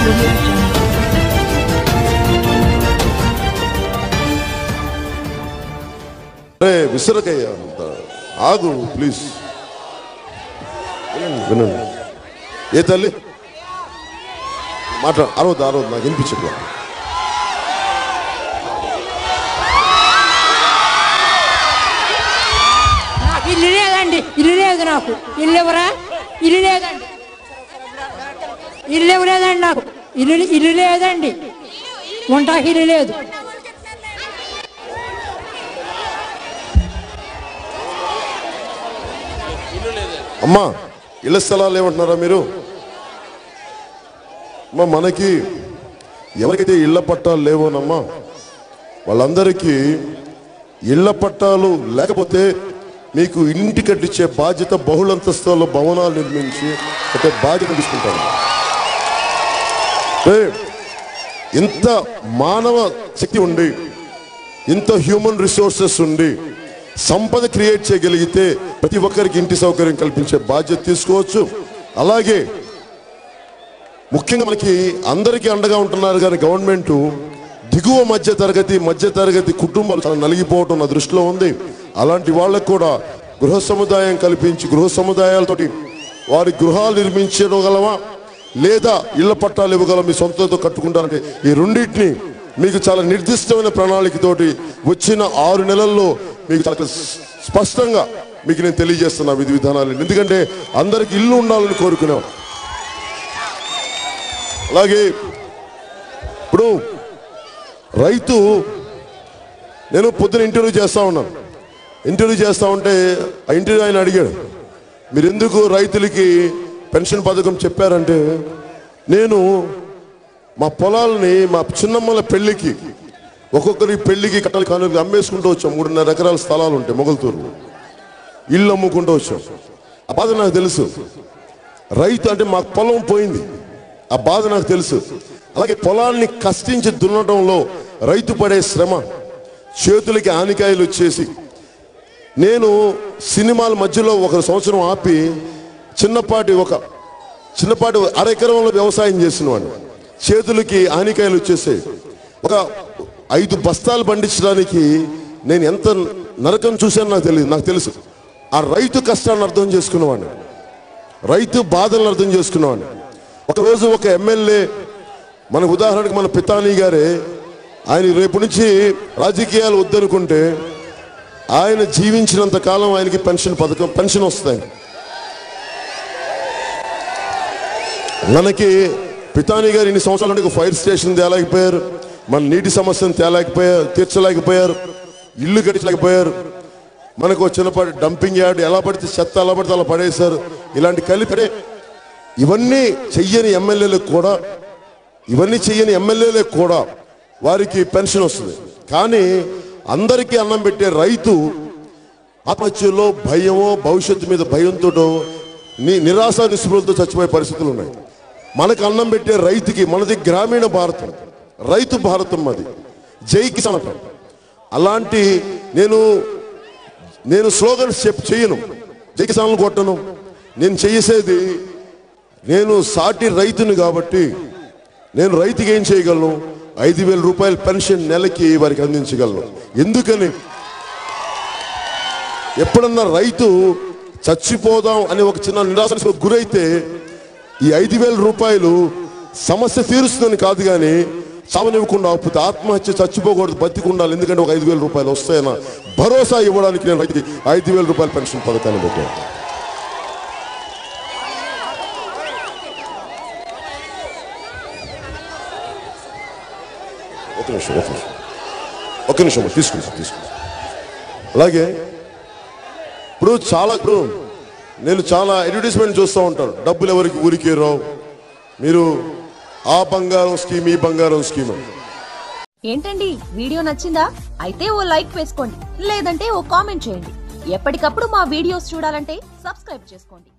audio jungle. అరే విసరకయ్యా అంత ఆగు ప్లీజ్ వినండి వినండి ఏ తల్లి మాట అరవద్దు అరవద్దు నాకు వినిపించట్లా నాకు ఇల్లు లేదండి ఇల్లు లేదు నాకు ఇల్లు ఎవరా ఇల్లు లేదండి ఇల్లు ఇవ్వలేదండి నాకు ఇల్లు ఇల్లు లేదండి ఉంటాకి ఇల్లు లేదు అమ్మా ఇళ్ళ స్థలాలు ఏమంటున్నారా మీరు అమ్మా మనకి ఎవరికైతే ఇళ్ల పట్టాలు లేవోనమ్మా వాళ్ళందరికీ ఇళ్ల పట్టాలు లేకపోతే మీకు ఇంటి కట్టించే బాధ్యత బహుళంతస్తుల్లో భవనాలు నిర్మించి ఒక బాధ్యత తీసుకుంటాను ఏ, ఇంత మానవ శక్తి ఉండి ఇంత హ్యూమన్ రిసోర్సెస్ ఉండి సంపద క్రియేట్ చేయగలిగితే ప్రతి ఒక్కరికి ఇంటి సౌకర్యం కల్పించే బాధ్యత తీసుకోవచ్చు అలాగే ముఖ్యంగా మనకి అందరికీ అండగా ఉంటున్నారు కానీ గవర్నమెంట్ దిగువ మధ్య తరగతి మధ్య తరగతి కుటుంబాలు చాలా నలిగిపోవటం నా దృష్టిలో ఉంది అలాంటి వాళ్ళకు కూడా గృహ సముదాయం కల్పించి గృహ సముదాయాలతోటి వారి గృహాలు నిర్మించగలమా లేదా ఇళ్ల పట్టాలు ఇవ్వగలం మీ సొంతతో కట్టుకుంటారంటే ఈ రెండింటిని మీకు చాలా నిర్దిష్టమైన ప్రణాళికతోటి వచ్చిన ఆరు నెలల్లో మీకు చాలా స్పష్టంగా మీకు నేను తెలియజేస్తున్నా విధి విధానాలు ఎందుకంటే అందరికి ఇల్లు ఉండాలని కోరుకునేవాడు అలాగే ఇప్పుడు రైతు నేను పొద్దున ఇంటర్వ్యూ చేస్తా ఉన్నాను ఇంటర్వ్యూ చేస్తా ఉంటే ఆ ఇంటర్వ్యూ ఆయన అడిగాడు మీరు ఎందుకు రైతులకి పెన్షన్ పథకం చెప్పారంటే నేను మా పొలాలని మా చిన్నమ్మల పెళ్లికి ఒక్కొక్కరి పెళ్లికి కట్టలు కానుకలు అమ్మేసుకుంటూ వచ్చాం మూడున్నర ఎకరాల స్థలాలు ఉంటాయి మొగల్తూరు ఇల్లు అమ్ముకుంటూ వచ్చాం ఆ బాధ నాకు తెలుసు రైతు అంటే మాకు పొలం పోయింది ఆ బాధ నాకు తెలుసు అలాగే పొలాన్ని కష్టించి దున్నడంలో రైతు పడే శ్రమ చేతులకి ఆనికాయలు వచ్చేసి నేను సినిమాల మధ్యలో ఒక సంవత్సరం ఆపి చిన్నపాటి ఒక చిన్నపాటి అరెకరంలో వ్యవసాయం చేసిన వాడిని చేతులకి ఆనికాయలు వచ్చేసాయి ఒక ఐదు బస్తాలు పండించడానికి నేను ఎంత నరకం చూశానో నాకు తెలియదు నాకు తెలుసు ఆ రైతు కష్టాన్ని అర్థం చేసుకున్నవాడిని రైతు బాధలను అర్థం చేసుకున్నవాడిని ఒకరోజు ఒక ఎమ్మెల్యే మన ఉదాహరణకు మన పితాని గారే ఆయన రేపు నుంచి రాజకీయాలు వద్దనుకుంటే ఆయన జీవించినంత కాలం ఆయనకి పెన్షన్ పథకం పెన్షన్ వస్తాయి మనకి పితాని గారు ఇన్ని సంవత్సరాల నుండి ఒక ఫైర్ స్టేషన్ తేలేకపోయారు మన నీటి సమస్యను తేలేకపోయారు తీర్చలేకపోయారు ఇల్లు కట్టించలేకపోయారు మనకు ఒక చిన్నపాటి డంపింగ్ యార్డ్ ఎలా పడితే చెత్త ఎలా పడితే అలా పడేశారు ఇలాంటి కలిపి ఇవన్నీ చెయ్యని ఎమ్మెల్యేలకు కూడా ఇవన్నీ చెయ్యని ఎమ్మెల్యేలకు కూడా వారికి పెన్షన్ వస్తుంది కానీ అందరికీ అన్నం పెట్టే రైతు ఆత్మహత్యలో భయమో భవిష్యత్తు మీద భయంతో ని నిరాశ నిస్పృహలతో చచ్చిపోయే పరిస్థితులు ఉన్నాయి మనకు అన్నం పెట్టే రైతుకి మనది గ్రామీణ భారతం రైతు భారతం అది జై కిసాన్ అంటాం. అలాంటి నేను నేను స్లోగన్స్ చెప్ చేయను జై కిసాన్లు కొట్టను నేను చేసేది నేను సాటి రైతుని కాబట్టి నేను రైతుకి ఏం చేయగలను ఐదు వేల రూపాయల పెన్షన్ నెలకి వారికి అందించగలను ఎందుకని ఎప్పుడన్నా రైతు చచ్చిపోదాం అనే ఒక చిన్న నిరాశకు గురైతే ఈ ఐదు వేల రూపాయలు సమస్య తీరుస్తుందని కాదు కానీ సావనివ్వకుండా ఆపుతే ఆత్మహత్య చచ్చిపోకూడదు బతికి ఉండాలి ఎందుకంటే ఒక ఐదు వేల రూపాయలు వస్తాయన్న భరోసా ఇవ్వడానికి నేను రైతుకి ఐదు వేల రూపాయల పెన్షన్ పథకాన్ని పెట్టాను ఒక నిమిషం ఒక నిమిషం ఒక నిమిషం తీసుకుంటా తీసుకుంటా అలాగే ఇప్పుడు చాలా ఇప్పుడు నేను చాలా అడ్వర్టైజ్మెంట్ చూస్తూ ఉంటాను డబ్బులు ఎవరికి ఊరికే రావు మీరు ఆ బంగారం స్కీమ్ ఈ బంగారం స్కీమ్ అని ఏంటండి వీడియో నచ్చిందా అయితే ఓ లైక్ వేసుకోండి లేదంటే ఓ కామెంట్ చేయండి ఎప్పటికప్పుడు మా వీడియోస్ చూడాలంటే సబ్స్క్రైబ్ చేసుకోండి